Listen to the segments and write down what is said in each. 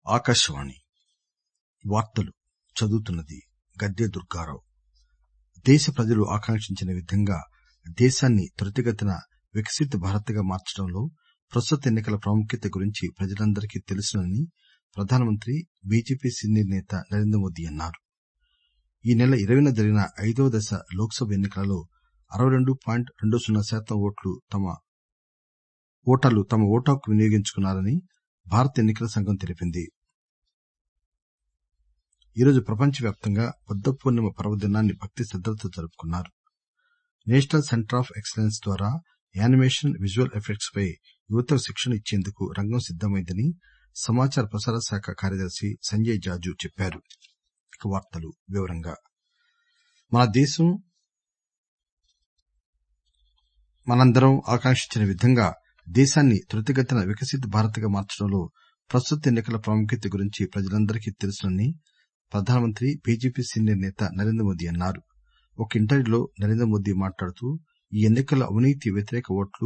ఆకాశవాణి వార్తలు చదువుతున్నది గద్దె దుర్గారావు దేశ ప్రజలు ఆకాంక్షించిన విధంగా దేశాన్ని త్వరితగతిన వికసిత్ భారత్ గా మార్చడంలో ప్రస్తుత ఎన్ని కల ప్రాముఖ్యత గురించి ప్రజలందరికీ తెలుసునని ప్రధానమంత్రి బీజేపీ సీనియర్ నేత నరేంద్రమోదీ అన్నారు ఈ నెల ఇరవైన జరిగిన ఐదవ దశ లోక్ సభ ఎన్ని కలలో అరవై రెండు పాయింట్ రెండు సున్నా శాతం ఓటర్లు తమ ఓటు హక్కు వినియోగించుకున్నారని భారత ఎన్ని కల సంఘం తెలిపింది ఈరోజు ప్రపంచ వ్యాప్తంగా బుద్ద పూర్ణిమ పర్వదినాన్ని భక్తి శ్రద్దలతో జరుపుకున్నారు నేషనల్ సెంటర్ ఆఫ్ ఎక్సలెన్స్ ద్వారా యానిమేషన్ విజువల్ ఎఫెక్ట్స్ పై యువతకు శిక్షణ ఇచ్చేందుకు రంగం సిద్దమైందని సమాచార ప్రసార శాఖ కార్యదర్శి సంజయ్ జాజు చెప్పారు మన దేశం మనందరం ఆకాంక్షించిన విధంగా దేశాన్ని త్వరితగతిన వికసిత్ భారత్ గా మార్చడంలో ప్రస్తుత ఎన్ని కల ప్రాముఖ్యత గురించి ప్రజలందరికీ తెలుసునని ప్రధానమంత్రి బీజేపీ సీనియర్ నేత నరేంద్రమోదీ అన్నారు ఒక ఇంటర్వ్యూలో నరేంద్రమోదీ మాట్లాడుతూ ఈ ఎన్ని కల్లో అవినీతి వ్యతిరేక ఓట్లు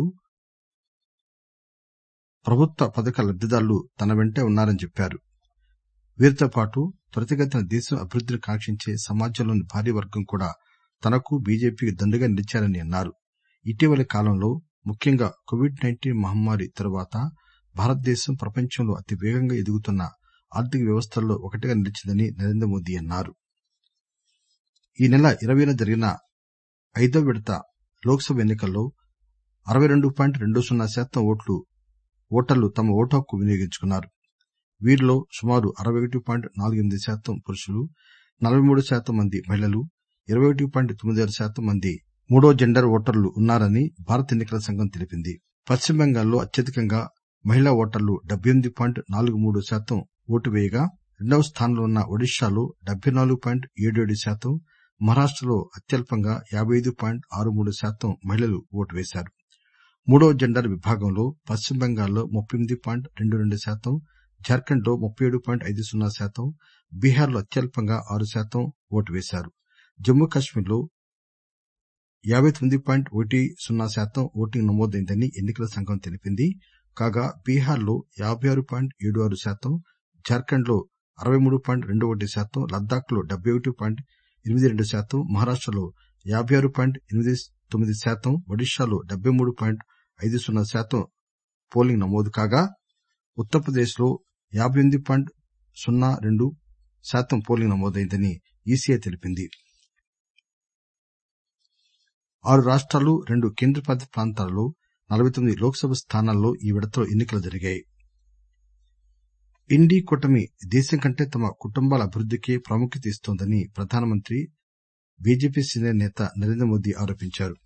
ప్రభుత్వ పథకాల లబ్దిదారులు తన వెంటే ఉన్నారని చెప్పారు వీరితో పాటు త్వరితగతిన దేశం అభివృద్దిని కాంక్షించే సమాజంలోని భారీ వర్గం కూడా తనకు బీజేపీకి దండుగా నిలిచారని అన్నారు ఇటీవలి కాలంలో ముఖ్యంగా కోవిడ్ నైన్టీన్ మహమ్మారి తరువాత భారతదేశం ప్రపంచంలో అతి వేగంగా ఎదుగుతున్న ఆర్థిక వ్యవస్థల్లో ఒకటిగా నిలిచిందని నరేంద్రమోదీ అన్నారు ఈ నెల ఇరవైన జరిగిన ఐదవ విడత లోక్ సభ ఎన్ని కల్లో అరవై రెండు పాయింట్ రెండు సున్నా శాతం ఓటర్లు తమ ఓటు హక్కు వినియోగించుకున్నారు వీరిలో సుమారు అరవై ఒకటి పాయింట్ నాలుగు ఎనిమిది శాతం పురుషులు నలబై మూడు శాతం మంది మహిళలు ఇరవై ఒకటి పాయింట్ తొమ్మిది ఆరు శాతం మంది మూడో జెండర్ ఓటర్లు ఉన్నారని భారత ఎన్ని కల సంఘం తెలిపింది పశ్చిమ బెంగాల్లో అత్యధికంగా మహిళా ఓటర్లు డెబ్బై ఎనిమిది పాయింట్ నాలుగు మూడు శాతం ఓటు వేయగా రెండవ స్థానంలో ఉన్న ఒడిశాలో డెబ్బై నాలుగు పాయింట్ ఏడు ఏడు శాతం మహారాష్టలో అత్యల్పంగా యాబై ఐదు పాయింట్ ఆరు మూడు శాతం మహిళలు ఓటు వేశారు మూడవ జెండర్ విభాగంలో పశ్చిమ బెంగాల్లో ముప్పై ఎనిమిది పాయింట్ రెండు రెండు శాతం జార్ఖండ్ లో ముప్పై ఏడు పాయింట్ ఐదు సున్నా శాతం బీహార్ లో అత్యల్పంగా ఆరు శాతం ఓటు వేశారు జమ్మూ కశ్మీర్ లో యాబై తొమ్మిది పాయింట్ ఒకటి సున్నా శాతం ఓటింగ్ నమోదైందని ఎన్ని కల సంఘం తెలిపింది కాగా బీహార్ లో యాబై ఆరు పాయింట్ ఏడు ఆరు శాతం జార్ఖండ్ లో అరవై మూడు పాయింట్ రెండు ఒకటి శాతం లద్దాఖ్ లో డెబ్బై ఒకటి పాయింట్ ఎనిమిది రెండు శాతం మహారాష్టలో యాబై ఆరు పాయింట్ ఎనిమిది తొమ్మిది శాతం ఒడిశాలో డెబ్బై మూడు పాయింట్ ఐదు సున్నా శాతం పోలింగ్ నమోదు కాగా ఉత్తరప్రదేశ్ లో యాబై ఎనిమిది పాయింట్ సున్నా రెండు శాతం పోలింగ్ నమోదైందని ఈసీఐ తెలిపింది ఆరు రాష్టాలు రెండు కేంద్రపాలిత ప్రాంతాలలో నలబై తొమ్మిది లోక్ సభ స్థానాల్లో ఈ విడతలో ఎన్ని కలు జరిగాయి ఇండీ కూటమి దేశం కంటే తమ కుటుంబాల అభివృద్దికే ప్రాముఖ్యత ఇస్తోందని ప్రధానమంత్రి బీజేపీ సీనియర్ నేత నరేంద్రమోదీ ఆరోపించారు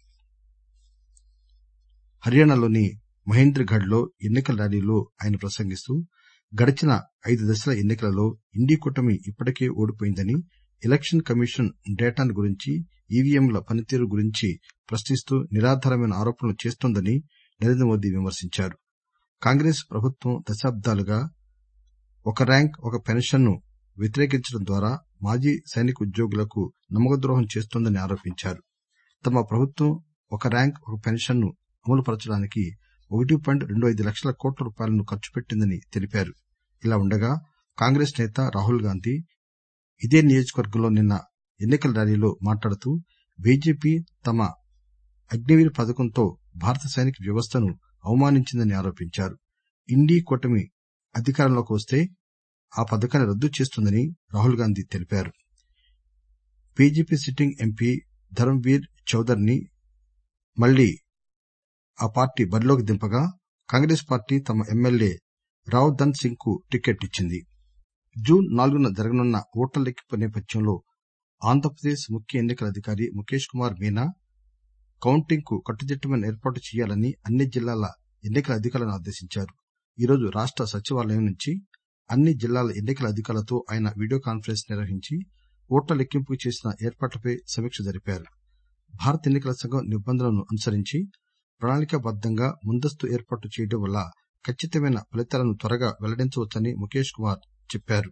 హర్యానాలోని మహేంద్ర గఢ్ లో ఎన్ని కల ర్యాలీలో ఆయన ప్రసంగిస్తూ గడచిన ఐదు దశల ఎన్ని కలలో ఇండీ కూటమి ఇప్పటికే ఓడిపోయిందని ఎలక్షన్ కమిషన్ డేటాను గురించి ఈవీఎంల పనితీరు గురించి ప్రశ్నిస్తూ నిరాధారమైన ఆరోపణలు చేస్తోందని నరేంద్రమోదీ విమర్శించారు కాంగ్రెస్ ప్రభుత్వం దశాబ్దాలుగా ఒక ర్యాంక్ ఒక పెన్షన్ ను వ్యతిరేకించడం ద్వారా మాజీ సైనిక ఉద్యోగులకు నమ్మకద్రోహం చేస్తోందని ఆరోపించారు తమ ప్రభుత్వం ఒక ర్యాంక్ ఒక పెన్షన్ ను అమలు పరచడానికి ఒకటి పాయింట్ రెండు ఐదు లక్షల కోట్ల రూపాయలను ఖర్చు పెట్టిందని తెలిపారు ఇలా ఉండగా కాంగ్రెస్ నేత రాహుల్ గాంధీ ఇదే నియోజకవర్గంలో నిన్న ఎన్ని కల ర్యాలీలో మాట్లాడుతూ బీజేపీ తమ అగ్నివీర్ పథకంతో భారత సైనిక వ్యవస్థను అవమానించిందని ఆరోపించారు ఇండీ కూటమి అధికారంలోకి వస్తే ఆ పథకాన్ని రద్దు చేస్తుందని రాహుల్ గాంధీ తెలిపారు BJP sitting MP Dharmaveer Chaudhar ని మళ్లీ ఆ పార్టీ బరిలోకి దింపగా కాంగ్రెస్ పార్టీ తమ ఎమ్మెల్యే రావ్ ధన్ సింగ్ కు టికెట్ ఇచ్చింది జూన్ నాలుగున జరగనున్న ఓట్ల లెక్కింపు నేపథ్యంలో ఆంధ్రప్రదేశ్ ముఖ్య ఎన్ని కల అధికారి ముఖేష్ కుమార్ మీనా కౌంటింగ్ కు కట్టుదిట్టమైన ఏర్పాట్లు చేయాలని అన్ని జిల్లాల ఎన్ని కల అధికారులను ఆదేశించారు ఈరోజు రాష్ట సచివాలయం నుంచి అన్ని జిల్లాల ఎన్ని కల అధికారులతో ఆయన వీడియో కాన్ఫరెన్స్ నిర్వహించి ఓట్ల లెక్కింపుకు చేసిన ఏర్పాట్లపై సమీక్ష జరిపారు భారత ఎన్ని కల సంఘం నిబంధనలను అనుసరించి ప్రణాళికాబద్దంగా ముందస్తు ఏర్పాట్లు చేయడం వల్ల ఖచ్చితమైన ఫలితాలను త్వరగా వెల్లడించవచ్చని ముఖేష్ కుమార్ చెప్పారు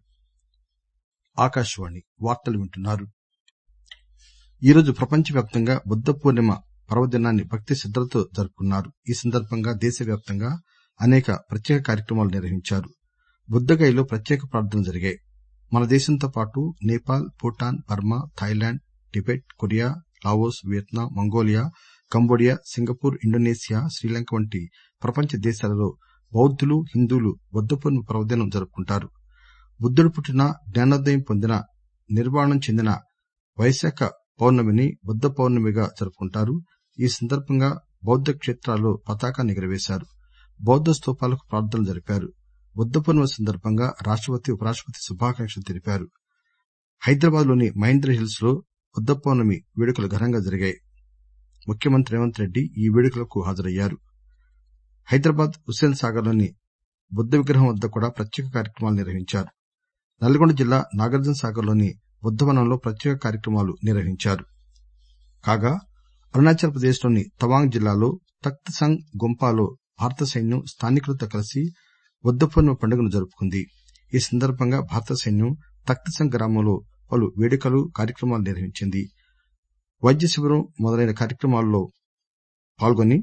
ఈరోజు ప్రపంచ వ్యాప్తంగా బుద్ద పూర్ణిమ పర్వదినాన్ని భక్తి శ్రద్దలతో జరుపుకున్నారు ఈ సందర్బంగా దేశవ్యాప్తంగా అనేక ప్రత్యేక కార్యక్రమాలు నిర్వహించారు బుద్దగయలో ప్రత్యేక ప్రార్థనలు జరిగాయి మన దేశంతో పాటు Nepal Bhutan Burma Thailand Tibet Korea Laos Vietnam Mongolia Cambodia Singapore Indonesia Sri Lanka వంటి ప్రపంచ దేశాలలో బౌద్దులు హిందువులు బుద్ద పూర్ణిమ పర్వదినం జరుపుకుంటారు బుద్దుడు పుట్టిన జ్ఞానోదయం పొందిన నిర్వాణం చెందిన వైశాఖ పౌర్ణమిని బుద్ద పౌర్ణమిగా జరుపుకుంటారు ఈ సందర్భంగా బౌద్ద క్షేత్రాల్లో పతాకాన్ని ఎగురవేశారు బౌద్ద స్తూపాలకు ప్రార్థనలు జరిపారు బుద్ద పూర్ణిమ సందర్భంగా రాష్టపతి ఉపరాష్టపతి శుభాకాంక్షలు తెలిపారు హైదరాబాద్ లోని మహేంద్ర హిల్స్ లో బుద్ద పౌర్ణమి వేడుకలు ఘనంగా జరిగాయి ముఖ్యమంత్రి రేవంత్ రెడ్డి ఈ వేడుకలకు హాజరయ్యారు హైదరాబాద్ హుస్సేన్ సాగర్ లోని బుద్ద విగ్రహం వద్ద కూడా ప్రత్యేక కార్యక్రమాలు నిర్వహించారు నల్గొండ జిల్లా నాగార్జున సాగర్ లోని బుద్దవనంలో ప్రత్యేక కార్యక్రమాలు నిర్వహించారు కాగా అరుణాచల్ ప్రదేశ్ లోని తవాంగ్ జిల్లాలో తఖ్త్ సంగ్ గుంపాలో భారత సైన్యం స్థానికులతో కలిసి బుద్ద పూర్ణిమ పండుగను జరుపుకుంది ఈ సందర్భంగా భారత సైన్యం తఖ్త్ సంగ్ గ్రామంలో పలు వేడుకలు కార్యక్రమాలు నిర్వహించింది వైద్య శిబిరం మొదలైన కార్యక్రమాల్లో పాల్గొని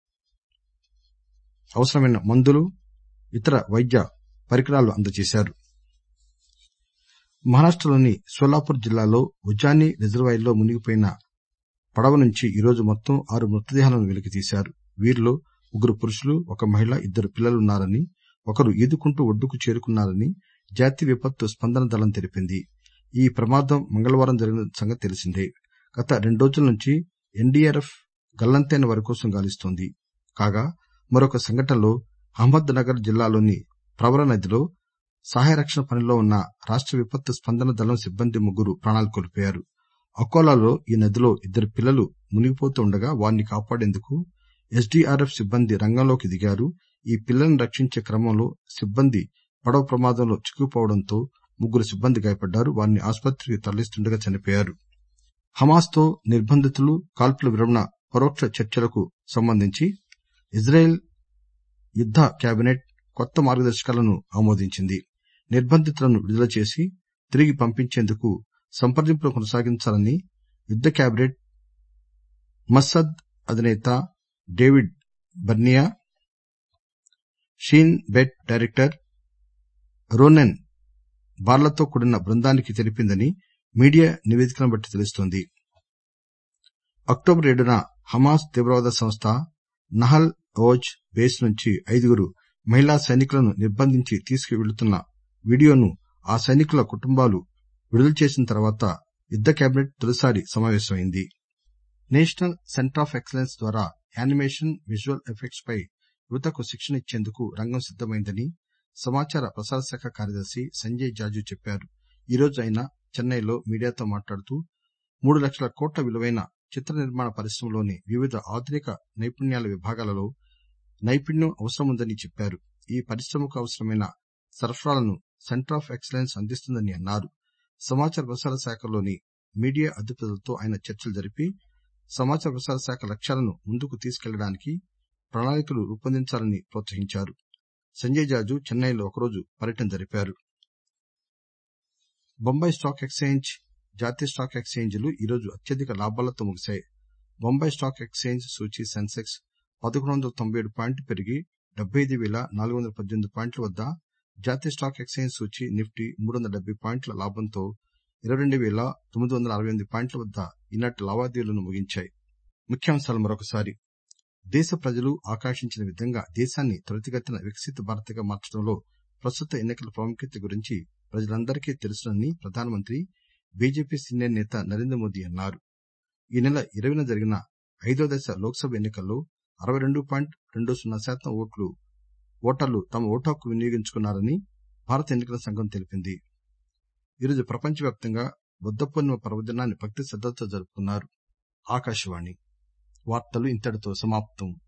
అవసరమైన మందులు ఇతర వైద్య పరికరాలు అందజేశారు మహారాష్టలోని సోలాపూర్ జిల్లాలో ఉజ్జాని రిజర్వాయర్లో మునిగిపోయిన పడవ నుంచి ఈరోజు మొత్తం ఆరు మృతదేహాలను వెలికితీశారు వీరిలో ముగ్గురు పురుషులు ఒక మహిళ ఇద్దరు పిల్లలున్నారని ఒకరు ఈదుకుంటూ ఒడ్డుకు చేరుకున్నారని జాతీయ విపత్తు స్పందన దళం తెలిపింది ఈ ప్రమాదం మంగళవారం జరిగిన సంగతి తెలిసిందే గత రెండు రోజుల నుంచి ఎన్డీఆర్ఎఫ్ గల్లంతైన వారి కోసం గాలిస్తోంది కాగా మరొక సంఘటనలో అహ్మద్ నగర్ జిల్లాలోని ప్రవర నదిలో సహాయ రక్షణ పనిలో ఉన్న రాష్ట విపత్తు స్పందన దళం సిబ్బంది ముగ్గురు ప్రాణాలు కోల్పోయారు అకోలాలో ఈ నదిలో ఇద్దరు పిల్లలు మునిగిపోతూ ఉండగా వారిని కాపాడేందుకు ఎస్డీఆర్ఎఫ్ సిబ్బంది రంగంలోకి దిగారు ఈ పిల్లలను రక్షించే క్రమంలో సిబ్బంది పడవ ప్రమాదంలో చిక్కుకుపోవడంతో ముగ్గురు సిబ్బంది గాయపడ్డారు వారిని ఆసుపత్రికి తరలిస్తుండగా చనిపోయారు హమాస్ తో నిర్బంధితులు కాల్పుల విరమణ పరోక్ష చర్చలకు సంబంధించి ఇజ్రాయెల్ యుద్ద కేబినెట్ కొత్త మార్గదర్శకాలను ఆమోదించింది నిర్బంధితులను విడుదల చేసి తిరిగి పంపించేందుకు సంప్రదింపులు కొనసాగించాలని యుద్ద కేబినెట్ మస్సద్ అధినేత David Barnea Shin Bet director Ronen బార్లతో కూడిన బృందానికి తెలిపిందని మీడియా నివేదికలను బట్టి తెలుస్తోంది అక్టోబర్ ఏడున హమాస్ తీవ్రవాద సంస్థ నహల్ ఓజ్ బేస్ నుంచి ఐదుగురు మహిళా సైనికులను నిర్బంధించి తీసుకువెళుతున్న వీడియోను ఆ సైనికుల కుటుంబాలు విడుదల చేసిన తర్వాత యుద్ద కేబినెట్ తొలిసారి సమావేశమైంది నేషనల్ సెంటర్ ఆఫ్ ఎక్సలెన్స్ ద్వారా యానిమేషన్ విజువల్ ఎఫెక్ట్స్ పై యువతకు శిక్షణ ఇచ్చేందుకు రంగం సిద్దమైందని సమాచార ప్రసార శాఖ కార్యదర్శి సంజయ్ జాజు చెప్పారు ఈరోజు ఆయన చెన్నైలో మీడియాతో మాట్లాడుతూ మూడు లక్షల కోట్ల విలువైన చిత్ర నిర్మాణ పరిశ్రమలోని వివిధ ఆధునిక నైపుణ్యాల విభాగాలలో నైపుణ్యం అవసరముందని చెప్పారు ఈ పరిశ్రమకు అవసరమైన సరఫరాలను సెంటర్ ఆఫ్ ఎక్సలెన్స్ అందిస్తుందని అన్నారు సమాచార ప్రసార శాఖలోని మీడియా అధిపతులతో ఆయన చర్చలు జరిపి సమాచార ప్రసార శాఖ లక్ష్యాలను ముందుకు తీసుకెళ్లడానికి ప్రణాళికలు రూపొందించాలని ప్రోత్సహించారు సంజయ్ జాజు చెన్నైలో ఒకరోజు పర్యటన జరిపారు బొంబాయి స్టాక్ ఎక్సేంజ్ జాతీయ స్టాక్ ఎక్సేంజ్లు ఈరోజు అత్యధిక లాభాలతో ముగిశాయి బొంబాయి స్టాక్ ఎక్సేంజ్ సూచీ సెన్సెక్స్ పదకొండు వందల తొంభై ఏడు పాయింట్లు పెరిగి డెబ్బై ఐదు వేల నాలుగు వందల పద్దెనిమిది పాయింట్ల వద్ద జాతీయ స్టాక్ ఎక్సేంజ్ సూచీ నిఫ్టీ మూడు వందల డెబ్బై పాయింట్ల లాభంతో ఇరవై రెండు వేల తొమ్మిది వందల అరవై ఎనిమిది పాయింట్ల వద్ద ఈనాటి లావాదేవీలను ముగించాయి ముఖ్యాంశాలు మరొకసారి దేశ ప్రజలు ఆకాంక్షించిన విధంగా దేశాన్ని త్వరితగతిన వికసిత భారత్ గా మార్చడంలో ప్రస్తుత ఎన్నికల ప్రాముఖ్యత గురించి ప్రజలందరికీ తెలుసునని ప్రధానమంత్రి బీజేపీ సీనియర్ నేత నరేంద్ర మోదీ అన్నారు ఈ నెల ఇరవైన జరిగిన ఐదో దశ లోక్సభ ఎన్నికల్లో అరవై రెండు పాయింట్ రెండు సున్నా శాతం ఓటర్లు తమ ఓటు హక్కు వినియోగించుకున్నారని భారత ఎన్నికల సంఘం తెలిపింది ఈరోజు ప్రపంచవ్యాప్తంగా బుద్ద పూర్ణిమ పర్వదినాన్ని భక్తి శ్రద్దలతో జరుపుకున్నారు ఆకాశవాణి వార్తలు ఇంతటితో సమాప్తం